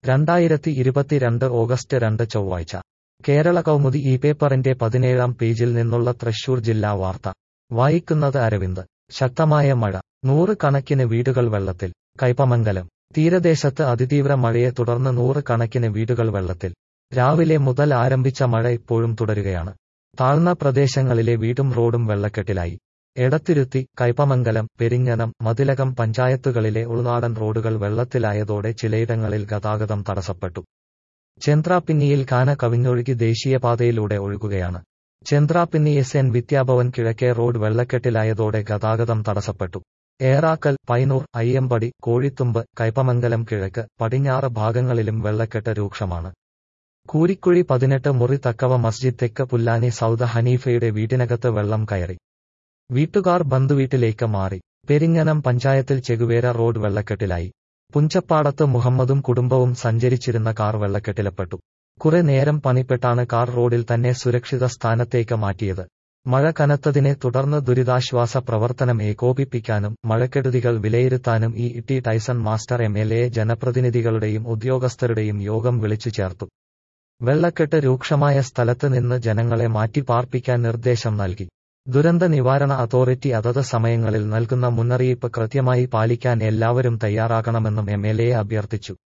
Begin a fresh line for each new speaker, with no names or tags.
രണ്ടായിരത്തി ഇരുപത്തിരണ്ട് ഓഗസ്റ്റ് രണ്ട് ചൊവ്വാഴ്ച കേരള കൗമുദി ഈ പേപ്പറിന്റെ പതിനേഴാം പേജിൽ നിന്നുള്ള തൃശൂർ ജില്ലാ വാർത്ത വായിക്കുന്നത് അരവിന്ദ് ശക്തമായ മഴ നൂറ് കണക്കിന് വീടുകൾ വെള്ളത്തിൽ കൈപ്പമംഗലം തീരദേശത്ത് അതിതീവ്ര മഴയെ തുടർന്ന് നൂറ് കണക്കിന് വീടുകൾ വെള്ളത്തിൽ രാവിലെ മുതൽ ആരംഭിച്ച മഴ ഇപ്പോഴും തുടരുകയാണ് താഴ്ന്ന പ്രദേശങ്ങളിലെ വീടും റോഡും വെള്ളക്കെട്ടിലായി എടത്തിരുത്തി കൈപ്പമംഗലം പെരിഞ്ഞനം മതിലകം പഞ്ചായത്തുകളിലെ ഉൾനാടൻ റോഡുകൾ വെള്ളത്തിലായതോടെ ചിലയിടങ്ങളിൽ ഗതാഗതം തടസ്സപ്പെട്ടു ചെന്ത്രാപ്പിന്നിയിൽ കാന കവിഞ്ഞൊഴുകി ദേശീയപാതയിലൂടെ ഒഴുകുകയാണ് ചെന്ത്രാപ്പിന്നി എസ് എൻ വിദ്യാഭവൻ കിഴക്കേ റോഡ് വെള്ളക്കെട്ടിലായതോടെ ഗതാഗതം തടസ്സപ്പെട്ടു ഏറാക്കൽ പൈനൂർ അയ്യമ്പടി കോഴിത്തുമ്പ് കൈപ്പമംഗലം കിഴക്ക് പടിഞ്ഞാറ് ഭാഗങ്ങളിലും വെള്ളക്കെട്ട് രൂക്ഷമാണ് കൂരിക്കുഴി പതിനെട്ട് മുറി തക്കവ മസ്ജിദ് തെക്ക് പുല്ലാനി സൗദ ഹനീഫയുടെ വീട്ടിനകത്ത് വെള്ളം കയറി വീട്ടുകാർ ബന്ധുവീട്ടിലേക്ക് മാറി പെരിങ്ങനം പഞ്ചായത്തിൽ ചെകുവേര റോഡ് വെള്ളക്കെട്ടിലായി പുഞ്ചപ്പാടത്ത് മുഹമ്മദും കുടുംബവും സഞ്ചരിച്ചിരുന്ന കാർ വെള്ളക്കെട്ടിലപ്പെട്ടു കുറെ നേരം പണിപ്പെട്ടാണ് കാർ റോഡിൽ തന്നെ സുരക്ഷിത സ്ഥാനത്തേക്ക് മാറ്റിയത് മഴ കനത്തതിനെ തുടർന്ന് ദുരിതാശ്വാസ പ്രവർത്തനം ഏകോപിപ്പിക്കാനും മഴക്കെടുതികൾ വിലയിരുത്താനും E T Tyson master M L A ജനപ്രതിനിധികളുടെയും ഉദ്യോഗസ്ഥരുടെയും യോഗം വിളിച്ചു ചേർത്തു വെള്ളക്കെട്ട് രൂക്ഷമായ സ്ഥലത്ത് നിന്ന് ജനങ്ങളെ മാറ്റിപ്പാർപ്പിക്കാൻ നിർദ്ദേശം നൽകി ദുരന്ത നിവാരണ അതോറിറ്റി അതത് സമയങ്ങളിൽ നൽകുന്ന മുന്നറിയിപ്പ് കൃത്യമായി പാലിക്കാൻ എല്ലാവരും തയ്യാറാകണമെന്നും എം എൽ എ അഭ്യർത്ഥിച്ചു